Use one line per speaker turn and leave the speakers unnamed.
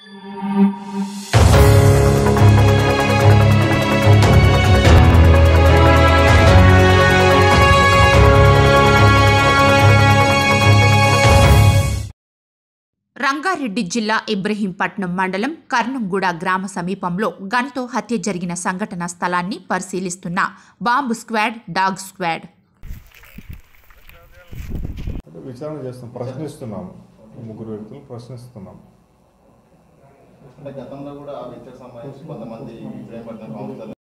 రంగారెడ్డి జిల్లా ఇబ్రహీంపట్నం మండలం కర్నంగూడ గ్రామ సమీపంలో గన్తో హత్య జరిగిన సంఘటన స్థలాన్ని పరిశీలిస్తున్న బాంబు స్క్వాడ్ డాగ్ స్క్వాడ్
అంటే విచారణ చేస్తాం ప్రశ్నిస్తున్నాము ముగ్గురు వ్యక్తులు ప్రశ్నిస్తున్నాం
అంటే గతంలో కూడా ఆ వ్యక్తికి సంబంధించి కొంతమంది ఇబ్రాహీంపట్నం కౌన్సిలర్